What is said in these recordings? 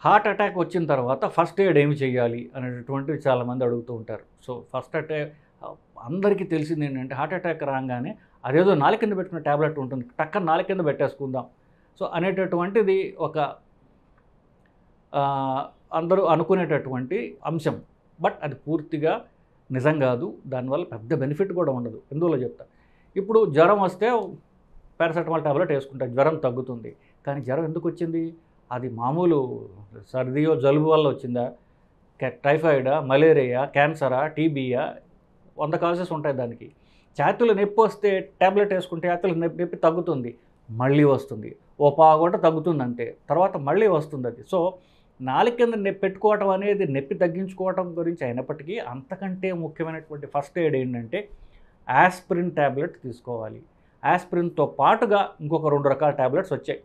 heart attack వచ్చిన తర్వాత first aid ఏమి చేయాలి అనేటటువంటివి చాలామంది అడుగుతూ ఉంటారు సో ఫస్ట్ అటాక్ అందరికీ తెలిసింది ఏంటంటే హార్ట్ అటాక్ రాగానే అదేదో నాలుగు కింద పెట్టుకున్న ట్యాబ్లెట్ ఉంటుంది టక్కన నాలుగు కింద పెట్టేసుకుందాం సో అనేటటువంటిది ఒక ఆ, అందరూ అనుకునేటటువంటి అంశం బట్ అది పూర్తిగా నిజం కాదు దానివల్ల పెద్ద బెనిఫిట్ కూడా ఉండదు ఎందువల్ల చెప్తా ఇప్పుడు జ్వరం వస్తే పారాసెటమాల్ టాబ్లెట్ వేసుకుంటారు జ్వరం తగ్గుతుంది కానీ జ్వరం ఎందుకు వచ్చింది అది మామూలు సర్దియో జలుబు వల్ల వచ్చిందా క- టైఫాయిడా మలేరియా క్యాన్సరా టీబీయా వంద కాజెస్ ఉంటాయి దానికి ఛాతీలో నొప్పి వస్తే ట్యాబ్లెట్ వేసుకుంటే ఛాతీలో నొప్పి నొప్పి తగ్గుతుంది మళ్ళీ వస్తుంది ఓ పావుగంట తగ్గుతుంది అంతే తర్వాత మళ్ళీ వస్తుంది అది సో నాలుగు కింద నొప్పి పెట్టుకోవటం అనేది నొప్పి తగ్గించుకోవటం గురించి అయినప్పటికీ అంతకంటే ముఖ్యమైనటువంటి ఫస్ట్ ఎయిడ్ ఏంటంటే ఆస్పిరిన్ ట్యాబ్లెట్ తీసుకోవాలి ఆస్పిరిన్తో పాటుగా ఇంకొక రెండు రకాల ట్యాబ్లెట్స్ వచ్చాయి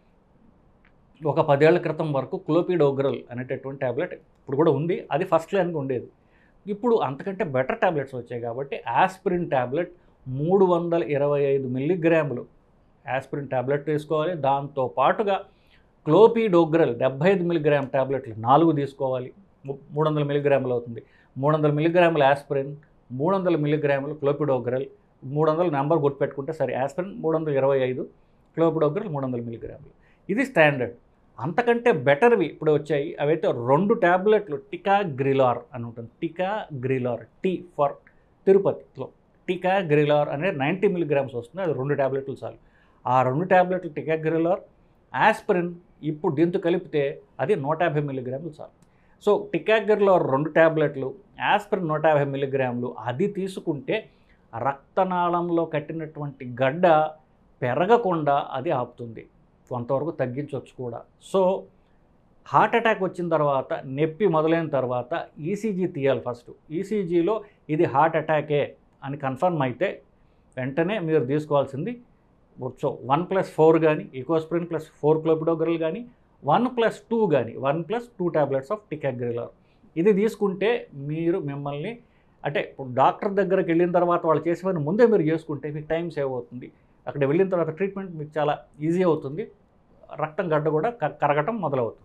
ఒక పదేళ్ల క్రితం వరకు క్లోపిడోగ్రల్ అనేటటువంటి ట్యాబ్లెట్ ఇప్పుడు కూడా ఉంది అది ఫస్ట్ లైన్గా ఉండేది ఇప్పుడు అంతకంటే బెటర్ ట్యాబ్లెట్స్ వచ్చాయి కాబట్టి ఆస్పిరిన్ ట్యాబ్లెట్ మూడు వందల ఇరవై ఐదు మిల్లీగ్రాములు ఆస్పిరిన్ ట్యాబ్లెట్ తీసుకోవాలి దాంతో పాటుగా క్లోపిడోగ్రల్ డెబ్బై ఐదు మిల్లీగ్రామ్ ట్యాబ్లెట్లు నాలుగు తీసుకోవాలి ము- మూడు వందల మిల్లీగ్రాములు అవుతుంది మూడు వందల మిల్లీగ్రాములు ఆస్పిరిన్ మూడు వందల మిల్లీగ్రాములు క్లోపిడోగ్రల్ మూడు వందల నెంబర్ గుర్తుపెట్టుకుంటే సరే ఆస్పిరిన్ మూడు వందల ఇరవై ఐదు క్లోపిడోగ్రల్ మూడు వందల మిల్లీగ్రాములు ఇది స్టాండర్డ్ అంతకంటే బెటర్వి ఇప్పుడు వచ్చాయి అవైతే రెండు ట్యాబ్లెట్లు టికా గ్రిలార్ అని ఉంటుంది టికా గ్రిలార్ టీ ఫర్ తిరుపతిలో టికా గ్రిలార్ అనేది నైంటీ మిల్లీగ్రామ్స్ వస్తుంది అది రెండు ట్యాబ్లెట్లు చాలు ఆ రెండు ట్యాబ్లెట్లు టికా గ్రిలార్ ఆస్పిరిన్ ఇప్పుడు దీంతో కలిపితే అది నూట యాభై మిల్లీగ్రాములు చాలు సో టికాగ్రిలో రెండు ట్యాబ్లెట్లు ఆస్పిరిన్ నూట యాభై మిల్లీగ్రాములు అది తీసుకుంటే రక్తనాళంలో కట్టినటువంటి గడ్డ పెరగకుండా అది ఆపుతుంది కొంతవరకు తగ్గించవచ్చు కూడా సో హార్ట్ అటాక్ వచ్చిన తర్వాత నొప్పి మొదలైన తర్వాత ఈసీజీ తీయాలి ఫస్ట్ ఈసీజీలో ఇది హార్ట్ అటాకే అని కన్ఫర్మ్ అయితే వెంటనే మీరు తీసుకోవాల్సింది సో వన్ ప్లస్ ఫోర్ కానీ ఈకోస్ప్రిన్ ప్లస్ ఫోర్ క్లోపిడోగ్రల్ కానీ వన్ ప్లస్ టూ కానీ one plus two tablets of ticagrelor ఇది తీసుకుంటే మీరు మిమ్మల్ని అంటే ఇప్పుడు డాక్టర్ దగ్గరికి వెళ్ళిన తర్వాత వాళ్ళు చేసే పని ముందే మీరు చేసుకుంటే మీకు టైం సేవ్ అవుతుంది అక్కడ వెళ్ళిన తర్వాత ట్రీట్మెంట్ మీకు చాలా ఈజీ అవుతుంది రక్తం గడ్డ కూడా క- కరగటం మొదలవుతుంది